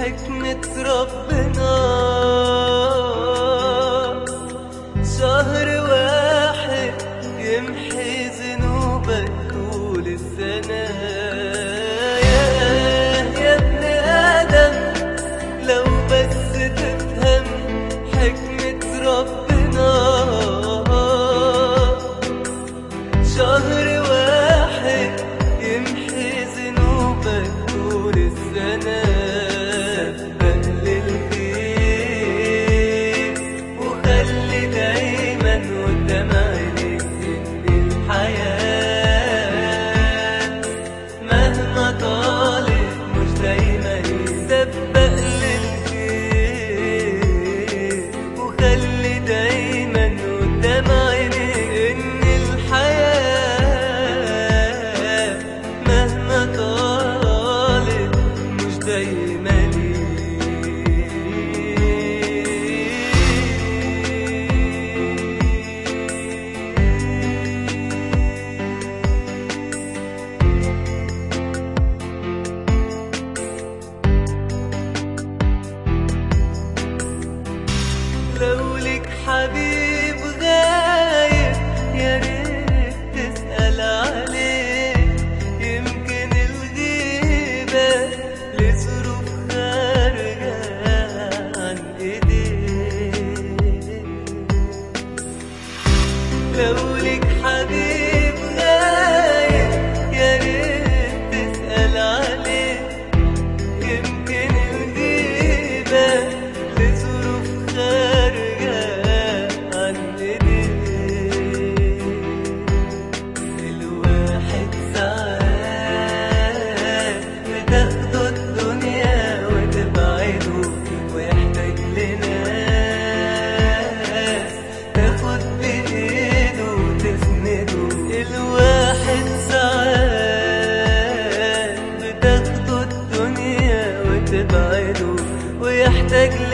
حكمة ربنا شهر واحد يمحي ذنوبك طول السنة يا يا ابن آدم لو بس تفهم حكمة ربنا شهر واحد يمحي ذنوبك طول السنة بقل الخير وخلي دايما قدام عينيك إن الحياة مهما طالت مش دايما يسبق للخير وخلي دايما قدام عينيك ان الحياة مهما طالت مش دايما ليك لو لك حبيب غايب يا ريت تسأل عليه يمكن الغيبة لظروف خارجة عن ايديه لو لك حبيب غايب يا ريت تسأل عليه يمكن الغيبة لظروف خارجة عن ايديه الواحد ساعات بتاخده الدنيا وتبعده ويحتاج لناس تاخد بإيده وتسنده الواحد ساعات بتاخده الدنيا وتبعده ويحتاج